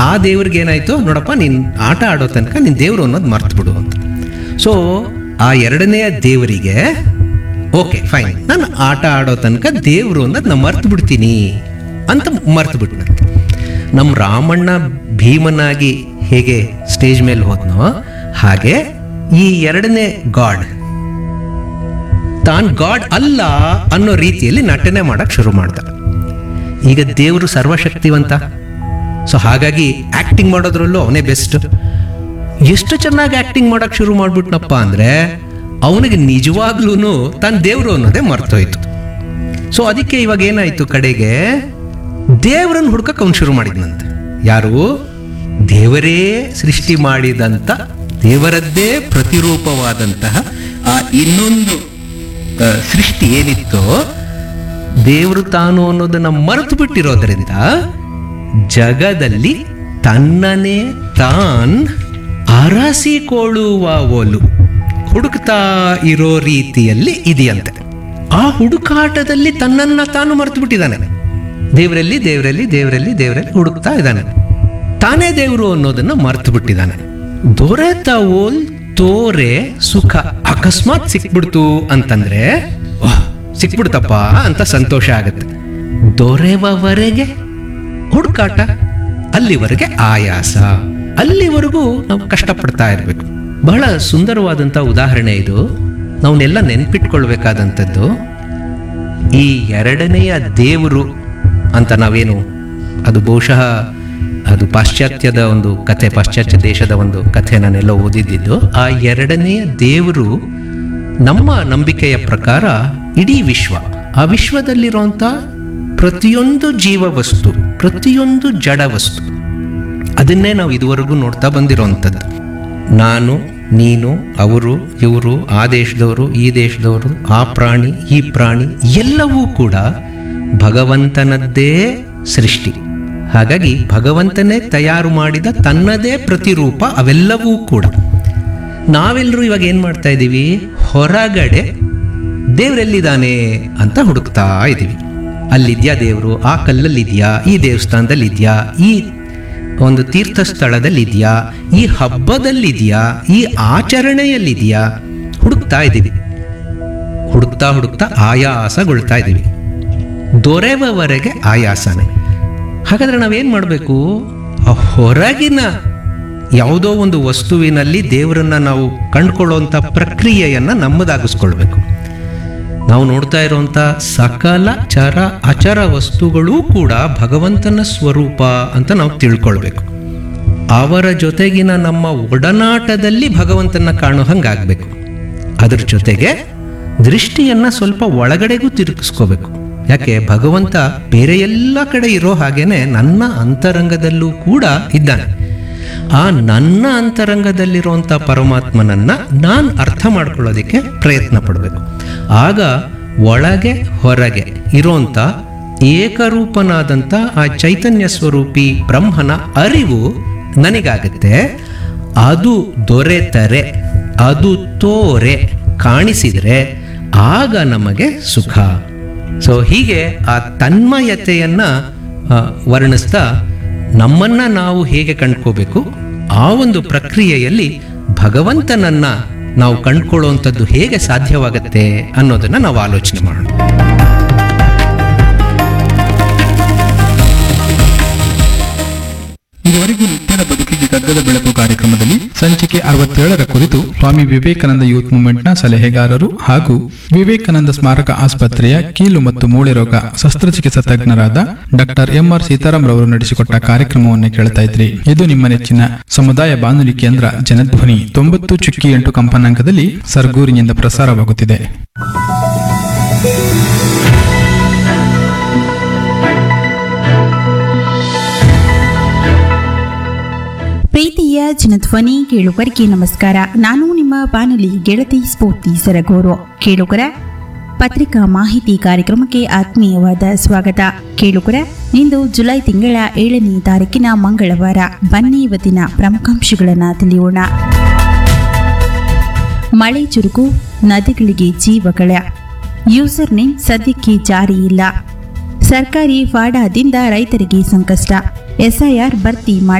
ಆ ದೇವ್ರಿಗೆ ಏನಾಯ್ತು ನೋಡಪ್ಪ ನೀನು ಆಟ ಆಡೋ ತನಕ ನಿನ್ನ ದೇವರು ಅನ್ನೋದು ಮರ್ತು ಬಿಡು ಅಂತ ಸೊ ಆ ಎರಡನೆಯ ದೇವರಿಗೆ ಓಕೆ ಫೈನ್ ನಾನು ಆಟ ಆಡೋ ತನಕ ದೇವರು ಅನ್ನೋದು ನಾನು ಮರ್ತು ಬಿಡ್ತೀನಿ ಅಂತ ಮರ್ತು ಬಿಟ್ನಂತೆ ನಮ್ಮ ರಾಮಣ್ಣ ಭೀಮನಾಗಿ ಹೇಗೆ ಸ್ಟೇಜ್ ಮೇಲೆ ಹೋದ್ನೋ ಹಾಗೆ ಈ ಎರಡನೇ ಗಾಡ್ ತಾನ್ ಗಾಡ್ ಅಲ್ಲ ಅನ್ನೋ ರೀತಿಯಲ್ಲಿ ನಟನೆ ಮಾಡಕ್ ಶುರು ಮಾಡ್ದ ಈಗ ದೇವರು ಸರ್ವಶಕ್ತಿವಂತ ಸೊ ಹಾಗಾಗಿ ಆಕ್ಟಿಂಗ್ ಮಾಡೋದ್ರಲ್ಲೂ ಅವನೇ ಬೆಸ್ಟ್ ಎಷ್ಟು ಚೆನ್ನಾಗಿ ಆಕ್ಟಿಂಗ್ ಮಾಡಕ್ ಶುರು ಮಾಡ್ಬಿಟ್ನಪ್ಪ ಅಂದ್ರೆ ಅವನಿಗೆ ನಿಜವಾಗ್ಲೂ ತಾನು ದೇವರು ಅನ್ನೋದೇ ಮರ್ತೋಯ್ತು ಸೊ ಅದಕ್ಕೆ ಇವಾಗ ಏನಾಯ್ತು ಕಡೆಗೆ ದೇವರನ್ನು ಹುಡ್ಕಕ್ ಅವನು ಶುರು ಮಾಡಿದ್ನಂತೆ ಯಾರು ದೇವರೇ ಸೃಷ್ಟಿ ಮಾಡಿದಂತ ದೇವರದ್ದೇ ಪ್ರತಿರೂಪವಾದಂತಹ ಆ ಇನ್ನೊಂದು ಆ, ಸೃಷ್ಟಿ ಏನಿತ್ತೋ ದೇವರು ತಾನು ಅನ್ನೋದನ್ನ ಮರೆತು ಬಿಟ್ಟಿರೋದ್ರಿಂದ ಜಗದಲ್ಲಿ ತನ್ನನೇ ತಾನ್ ಅರಸಿಕೊಳ್ಳುವ ಒಲು ಹುಡುಕ್ತಾ ಇರೋ ರೀತಿಯಲ್ಲಿ ಇದೆಯಂತೆ ಆ ಹುಡುಕಾಟದಲ್ಲಿ ತನ್ನನ್ನ ತಾನು ಮರೆತು ಬಿಟ್ಟಿದ್ದಾನೆ ದೇವರಲ್ಲಿ ದೇವರಲ್ಲಿ ದೇವರಲ್ಲಿ ದೇವರಲ್ಲಿ ಹುಡುಕ್ತಾ ಇದ್ದಾನೆ ತಾನೇ ದೇವರು ಅನ್ನೋದನ್ನ ಮರೆತು ಬಿಟ್ಟಿದ್ದಾನೆ ದೊರೆತ ಓಲ್ ತೋರೆ ಸುಖ ಅಕಸ್ಮಾತ್ ಸಿಕ್ಬಿಡ್ತು ಅಂತಂದ್ರೆ ವಾಹ್, ಸಿಕ್ಬಿಡ್ತಪ್ಪ ಅಂತ ಸಂತೋಷ ಆಗುತ್ತೆ ದೊರೆವವರೆಗೆ ಹುಡುಕಾಟ ಅಲ್ಲಿವರೆಗೆ ಆಯಾಸ ಅಲ್ಲಿವರೆಗೂ ನಾವು ಕಷ್ಟಪಡ್ತಾ ಇರಬೇಕು ಬಹಳ ಸುಂದರವಾದಂಥ ಉದಾಹರಣೆ ಇದು ನಾವನ್ನೆಲ್ಲ ನೆನ್ಪಿಟ್ಕೊಳ್ಬೇಕಾದಂಥದ್ದು ಈ ಎರಡನೆಯ ದೇವರು ಅಂತ ನಾವೇನು ಅದು ಬಹುಶಃ ಅದು ಪಾಶ್ಚಾತ್ಯದ ಒಂದು ಕಥೆ ಪಾಶ್ಚಾತ್ಯ ದೇಶದ ಒಂದು ಕಥೆ ನಾನೆಲ್ಲ ಓದಿದ್ದಿದ್ದು ಆ ಎರಡನೆಯ ದೇವರು ನಮ್ಮ ನಂಬಿಕೆಯ ಪ್ರಕಾರ ಇಡೀ ವಿಶ್ವ ಆ ವಿಶ್ವದಲ್ಲಿರುವಂಥ ಪ್ರತಿಯೊಂದು ಜೀವ ವಸ್ತು ಪ್ರತಿಯೊಂದು ಜಡ ವಸ್ತು ಅದನ್ನೇ ನಾವು ಇದುವರೆಗೂ ನೋಡ್ತಾ ಬಂದಿರೋವಂಥದ್ದು ನಾನು ನೀನು ಅವರು ಇವರು ಆ ದೇಶದವರು ಈ ದೇಶದವರು ಆ ಪ್ರಾಣಿ ಈ ಪ್ರಾಣಿ ಎಲ್ಲವೂ ಕೂಡ ಭಗವಂತನದ್ದೇ ಸೃಷ್ಟಿ ಹಾಗಾಗಿ ಭಗವಂತನೇ ತಯಾರು ಮಾಡಿದ ತನ್ನದೇ ಪ್ರತಿರೂಪ ಅವೆಲ್ಲವೂ ಕೂಡ ನಾವೆಲ್ಲರೂ ಇವಾಗ ಏನು ಮಾಡ್ತಾ ಇದ್ದೀವಿ ಹೊರಗಡೆ ದೇವರೆಲ್ಲಿದ್ದಾನೆ ಅಂತ ಹುಡುಕ್ತಾ ಇದ್ದೀವಿ ಅಲ್ಲಿದ್ಯಾ ದೇವರು ಆ ಕಲ್ಲಲ್ಲಿದ್ಯಾ ಈ ದೇವಸ್ಥಾನದಲ್ಲಿ ಇದೆಯಾ ಈ ಒಂದು ತೀರ್ಥ ಸ್ಥಳದಲ್ಲಿದೆಯಾ ಈ ಹಬ್ಬದಲ್ಲಿದೆಯಾ ಈ ಆಚರಣೆಯಲ್ಲಿದೆಯಾ ಹುಡುಕ್ತಾ ಇದ್ದೀವಿ ಹುಡುಕ್ತಾ ಹುಡುಕ್ತಾ ಆಯಾಸಗೊಳ್ತಾ ಇದ್ದೀವಿ ದೊರೆವವರೆಗೆ ಆಯಾಸನೆ ಹಾಗಾದ್ರೆ ನಾವೇನು ಮಾಡಬೇಕು ಆ ಹೊರಗಿನ ಯಾವುದೋ ಒಂದು ವಸ್ತುವಿನಲ್ಲಿ ದೇವರನ್ನ ನಾವು ಕಂಡುಕೊಳ್ಳುವಂಥ ಪ್ರಕ್ರಿಯೆಯನ್ನು ನಮ್ಮದಾಗಿಸ್ಕೊಳ್ಬೇಕು ನಾವು ನೋಡ್ತಾ ಇರುವಂಥ ಸಕಲ ಚರ ಅಚರ ವಸ್ತುಗಳೂ ಕೂಡ ಭಗವಂತನ ಸ್ವರೂಪ ಅಂತ ನಾವು ತಿಳ್ಕೊಳ್ಬೇಕು ಅವರ ಜೊತೆಗಿನ ನಮ್ಮ ಒಡನಾಟದಲ್ಲಿ ಭಗವಂತನ ಕಾಣೋ ಹಂಗಾಗಬೇಕು ಅದ್ರ ಜೊತೆಗೆ ದೃಷ್ಟಿಯನ್ನ ಸ್ವಲ್ಪ ಒಳಗಡೆಗೂ ತಿರುಗಿಸ್ಕೋಬೇಕು ಯಾಕೆ ಭಗವಂತ ಬೇರೆ ಎಲ್ಲ ಕಡೆ ಇರೋ ಹಾಗೇನೆ ನನ್ನ ಅಂತರಂಗದಲ್ಲೂ ಕೂಡ ಇದ್ದಾನೆ ಆ ನನ್ನ ಅಂತರಂಗದಲ್ಲಿರುವಂಥ ಪರಮಾತ್ಮನನ್ನ ನಾನು ಅರ್ಥ ಮಾಡ್ಕೊಳ್ಳೋದಕ್ಕೆ ಪ್ರಯತ್ನ ಪಡಬೇಕು ಆಗ ಒಳಗೆ ಹೊರಗೆ ಇರೋಂಥ ಏಕರೂಪನಾದಂಥ ಆ ಚೈತನ್ಯ ಸ್ವರೂಪಿ ಬ್ರಹ್ಮನ ಅರಿವು ನನಗಾಗುತ್ತೆ ಅದು ದೊರೆತರೆ ಅದು ತೋರೆ ಕಾಣಿಸಿದರೆ ಆಗ ನಮಗೆ ಸುಖ ಸೊ ಹೀಗೆ ಆ ತನ್ಮಯತೆಯನ್ನ ಆ, ವರ್ಣಿಸ್ತಾ ನಮ್ಮನ್ನ ನಾವು ಹೇಗೆ ಕಂಡ್ಕೋಬೇಕು ಆ ಒಂದು ಪ್ರಕ್ರಿಯೆಯಲ್ಲಿ ಭಗವಂತನನ್ನ ನಾವು ಕಂಡ್ಕೊಳ್ಳುವಂಥದ್ದು ಹೇಗೆ ಸಾಧ್ಯವಾಗುತ್ತೆ ಅನ್ನೋದನ್ನ ನಾವು ಆಲೋಚನೆ ಮಾಡೋಣ ಇದುವರೆಗೂ ನಿತ್ಯದ ಬದುಕಿಗೆ ಗದ್ದದ ಬೆಳಕು ಕಾರ್ಯಕ್ರಮದಲ್ಲಿ ಸಂಚಿಕೆ ಅರವತ್ತೇಳರ ಕುರಿತು ಸ್ವಾಮಿ ವಿವೇಕಾನಂದ ಯೂತ್ ಮೂವ್ಮೆಂಟ್ನ ಸಲಹೆಗಾರರು ಹಾಗೂ ವಿವೇಕಾನಂದ ಸ್ಮಾರಕ ಆಸ್ಪತ್ರೆಯ ಕೀಲು ಮತ್ತು ಮೂಳೆ ರೋಗ ಶಸ್ತ್ರಚಿಕಿತ್ಸಾ ತಜ್ಞರಾದ ಡಾಕ್ಟರ್ ಎಂಆರ್ ಸೀತಾರಾಮ್ ರವರು ನಡೆಸಿಕೊಟ್ಟ ಕಾರ್ಯಕ್ರಮವನ್ನು ಕೇಳ್ತಾ ಇದ್ರಿ ಇದು ನಿಮ್ಮ ನೆಚ್ಚಿನ ಸಮುದಾಯ ಬಾನುಲಿ ಕೇಂದ್ರ ಜನಧ್ವನಿ ತೊಂಬತ್ತು ಚುಕ್ಕಿ ಎಂಟು ಕಂಪನಾಂಕದಲ್ಲಿ ಸರ್ಗೂರಿನಿಂದ ಪ್ರಸಾರವಾಗುತ್ತಿದೆ ಪ್ರೀತಿಯ ಜನಧ್ವನಿ ಕೇಳುಗರಿಗೆ ನಮಸ್ಕಾರ ನಾನು ನಿಮ್ಮ ಬಾನುಲಿ ಗೆಳತಿ ಸ್ಫೂರ್ತಿ ಸರಗೂರು ಕೇಳುಗರ ಪತ್ರಿಕಾ ಮಾಹಿತಿ ಕಾರ್ಯಕ್ರಮಕ್ಕೆ ಆತ್ಮೀಯವಾದ ಸ್ವಾಗತ ಕೇಳುಗರ ಇಂದು ಜುಲೈ ತಿಂಗಳ ಏಳನೇ ತಾರೀಕಿನ ಮಂಗಳವಾರ ಬನ್ನಿ ಇವತ್ತಿನ ಪ್ರಮುಖಾಂಶಗಳನ್ನು ತಿಳಿಯೋಣ ಮಳೆ ಚುರುಕು ನದಿಗಳಿಗೆ ಜೀವಗಳ ಯೂಸರ್ ನೇಮ್ ಸದ್ಯಕ್ಕೆ ಜಾರಿ ಇಲ್ಲ ಸರ್ಕಾರಿ ಫಾಡಾದಿಂದ ರೈತರಿಗೆ ಸಂಕಷ್ಟ ಎಸ್ಐಆರ್ ಭರ್ತಿ ಮಾಡಿ